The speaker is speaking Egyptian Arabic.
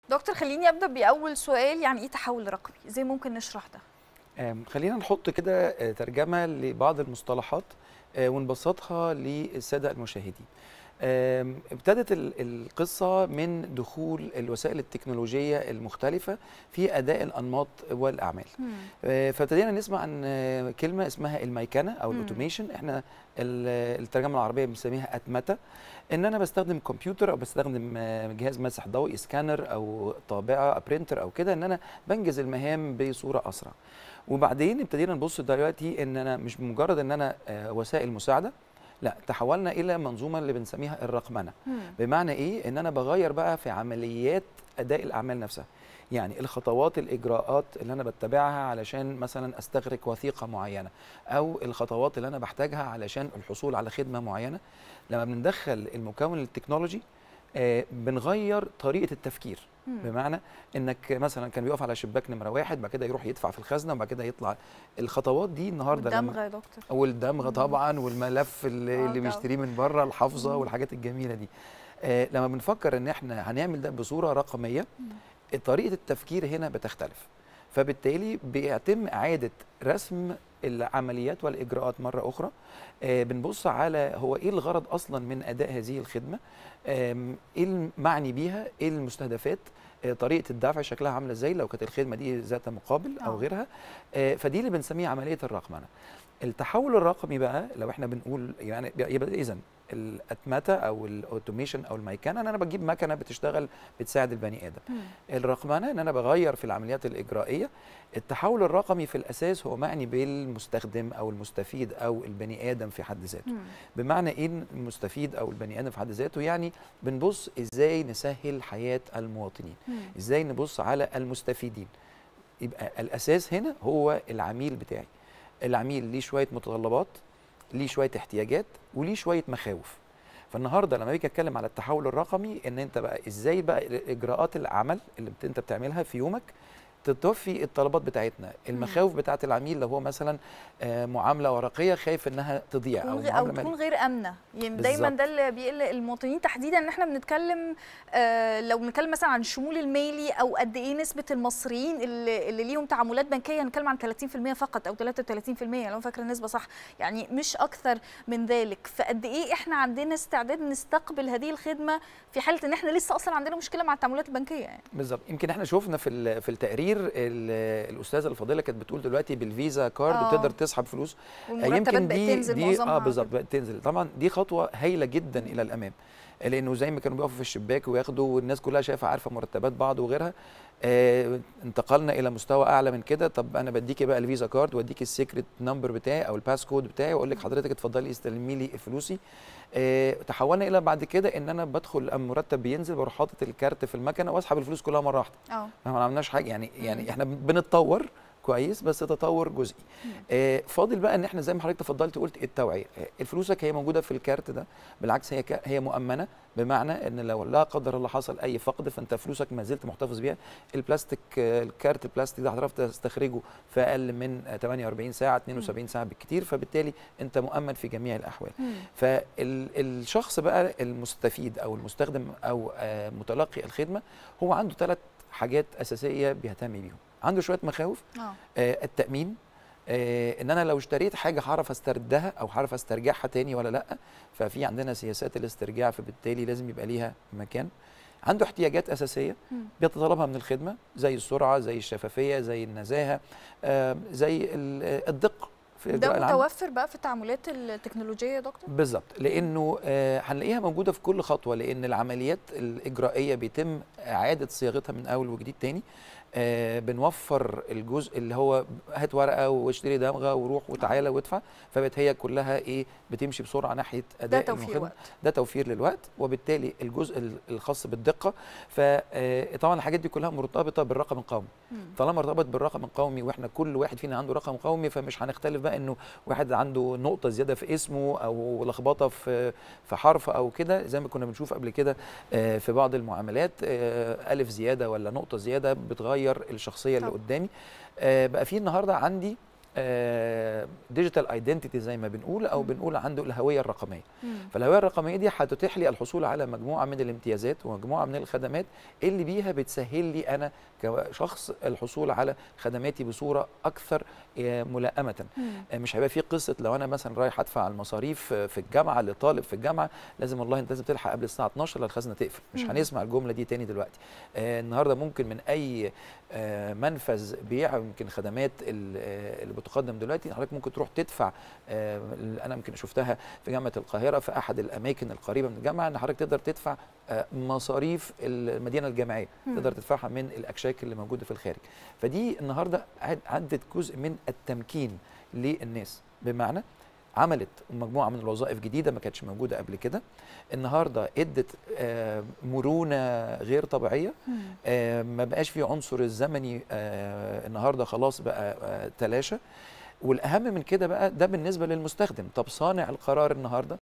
دكتور خليني ابدا باول سؤال يعني ايه تحول رقمي ازاي ممكن نشرح ده آم، خلينا نحط كده آه، ترجمة لبعض المصطلحات آه، ونبسطها للسادة المشاهدين آم، ابتدت ال- القصة من دخول الوسائل التكنولوجية المختلفة في أداء الأنماط والأعمال آه، فابتدينا نسمع عن آه، كلمة اسمها الميكنة أو مم. الأوتوميشن احنا ال- الترجمة العربية بنسميها أتمتة ان انا بستخدم كمبيوتر او بستخدم آه، جهاز مسح ضوئي سكانر او طابعه برينتر او كده ان انا بنجز المهام بصوره اسرع وبعدين ابتدينا نبص دلوقتي ان انا مش مجرد ان انا آه، وسائل مساعده لا تحولنا الى منظومه اللي بنسميها الرقمنه بمعنى ايه ان انا بغير بقى في عمليات اداء الاعمال نفسها يعني الخطوات الاجراءات اللي انا بتبعها علشان مثلا استغرق وثيقه معينه او الخطوات اللي انا بحتاجها علشان الحصول على خدمه معينه لما بندخل المكون التكنولوجي آه بنغير طريقه التفكير بمعنى انك مثلا كان بيقف على شباك نمره واحد بعد كده يروح يدفع في الخزنه وبعد كده يطلع الخطوات دي النهارده لما- دمغه يا دكتور والدمغه مم. طبعا والملف اللي, آه اللي طبعاً. بيشتريه من بره الحافظه مم. والحاجات الجميله دي آه لما بنفكر ان احنا هنعمل ده بصوره رقميه طريقه التفكير هنا بتختلف فبالتالي بيتم اعاده رسم العمليات والاجراءات مره اخرى آه بنبص على هو ايه الغرض اصلا من اداء هذه الخدمه آم، ايه المعني بيها ايه المستهدفات آه، طريقه الدفع شكلها عامله ازاي لو كانت الخدمه دي ذات مقابل او آه. غيرها آه، فدي اللي بنسميها عمليه الرقمنه التحول الرقمي بقى لو احنا بنقول يعني يبقى اذا الاتمته او الاوتوميشن او الميكنه ان انا بجيب مكنه بتشتغل بتساعد البني ادم الرقمنه ان انا بغير في العمليات الاجرائيه التحول الرقمي في الاساس هو معني بالمستخدم او المستفيد او البني ادم في حد ذاته بمعنى ايه المستفيد او البني ادم في حد ذاته يعني بنبص ازاي نسهل حياه المواطنين ازاي نبص على المستفيدين يبقى الاساس هنا هو العميل بتاعي العميل ليه شويه متطلبات ليه شويه احتياجات وليه شويه مخاوف فالنهارده لما باجي اتكلم على التحول الرقمي ان انت بقى ازاي بقى اجراءات العمل اللي بت- انت بتعملها في يومك تتوفي الطلبات بتاعتنا المخاوف بتاعت العميل لو هو مثلا آه، معامله ورقيه خايف انها تضيع تكون او غير- او معامله تكون مالية. غير امنه يعني دايما بالظبط. ده اللي بيقلق المواطنين تحديدا ان احنا بنتكلم آه لو بنتكلم مثلا عن الشمول المالي او قد ايه نسبه المصريين اللي, اللي ليهم تعاملات بنكيه نتكلم عن 30% فقط او 33% لو فاكره النسبه صح يعني مش اكثر من ذلك فقد ايه احنا عندنا استعداد نستقبل هذه الخدمه في حاله ان احنا لسه اصلا عندنا مشكله مع التعاملات البنكيه يعني بالظبط يمكن احنا شفنا في ال- في التقرير ال- الاستاذه الفاضله كانت بتقول دلوقتي بالفيزا كارد آه. بتقدر تسحب فلوس والمرتبات بقت تنزل دي معظمها اه على بالظبط كده. بقت تنزل طبعا دي خطوه هايله جدا الى الامام لانه زي ما كانوا بيقفوا في الشباك وياخدوا والناس كلها شايفه عارفه مرتبات بعض وغيرها آه انتقلنا الى مستوى اعلى من كده طب انا بديكي بقى الفيزا كارد واديكي السيكريت نمبر بتاعي او الباس كود بتاعي واقول لك حضرتك اتفضلي استلمي لي فلوسي آه تحولنا الى بعد كده ان انا بدخل أم مرتب بينزل بروح حاطط الكارت في المكنه واسحب الفلوس كلها مره واحده اه احنا ما عملناش حاجه يعني مم. يعني احنا بنتطور كويس بس تطور جزئي مم. آه فاضل بقى ان احنا زي ما حضرتك تفضلت قلت التوعيه آه، الفلوسك هي موجوده في الكارت ده بالعكس هي ك- هي مؤمنه بمعنى ان لو لا قدر الله حصل اي فقد فانت فلوسك ما زلت محتفظ بيها البلاستيك آه، الكارت البلاستيك ده هتعرف تستخرجه في اقل من آه، 48 ساعه 72 ساعه بالكتير فبالتالي انت مؤمن في جميع الاحوال مم. فالشخص بقى المستفيد او المستخدم او آه، متلقي الخدمه هو عنده ثلاث حاجات اساسيه بيهتم بيهم عنده شويه مخاوف اه آه، التامين آه، ان انا لو اشتريت حاجه هعرف استردها او هعرف استرجعها تاني ولا لا ففي عندنا سياسات الاسترجاع فبالتالي لازم يبقى ليها مكان عنده احتياجات اساسيه مم. بيتطلبها من الخدمه زي السرعه زي الشفافيه زي النزاهه آه، زي ال- الدقه في ده إجراء العمل. متوفر بقى في التعاملات التكنولوجيه يا دكتور بالظبط لانه آه، هنلاقيها موجوده في كل خطوه لان العمليات الاجرائيه بيتم اعاده صياغتها من اول وجديد تاني آه، بنوفر الجزء اللي هو هات ورقه واشتري دمغه وروح وتعالى وادفع فبقت هي كلها ايه بتمشي بسرعه ناحيه ده اداء توفير المخدم. وقت ده توفير للوقت وبالتالي الجزء ال- الخاص بالدقه فطبعا الحاجات دي كلها مرتبطه بالرقم القومي مم. طالما ارتبط بالرقم القومي واحنا كل واحد فينا عنده رقم قومي فمش هنختلف بقى انه واحد عنده نقطه زياده في اسمه او لخبطه في في حرف او كده زي ما كنا بنشوف قبل كده آه، في بعض المعاملات آه، الف زياده ولا نقطه زياده بتغير الشخصيه اللي طبعا. قدامي آه، بقى في النهارده عندي ديجيتال ايدنتيتي زي ما بنقول او مم. بنقول عنده الهويه الرقميه مم. فالهويه الرقميه دي هتتيح لي الحصول على مجموعه من الامتيازات ومجموعه من الخدمات اللي بيها بتسهل لي انا كشخص الحصول على خدماتي بصوره اكثر آه، ملائمه مم. آه، مش هيبقى في قصه لو انا مثلا رايح ادفع المصاريف آه، في الجامعه لطالب في الجامعه لازم والله انت لازم تلحق قبل الساعه 12 الخزنه تقفل مش مم. هنسمع الجمله دي تاني دلوقتي آه، النهارده ممكن من اي آه، منفذ بيع يمكن خدمات ال- آه، اللي بتقدم دلوقتي حضرتك ممكن تروح تدفع آه، انا يمكن شفتها في جامعه القاهره في احد الاماكن القريبه من الجامعه ان حضرتك تقدر تدفع آه، مصاريف المدينه الجامعيه مم. تقدر تدفعها من الاكشاك اللي موجوده في الخارج فدي النهارده عد- عدت جزء من التمكين للناس بمعنى عملت مجموعه من الوظائف جديده ما كانتش موجوده قبل كده النهارده ادت آه، مرونه غير طبيعيه مم. آه، ما بقاش في عنصر الزمني آه، النهارده خلاص بقى آه، تلاشى والاهم من كده بقى ده بالنسبه للمستخدم طب صانع القرار النهارده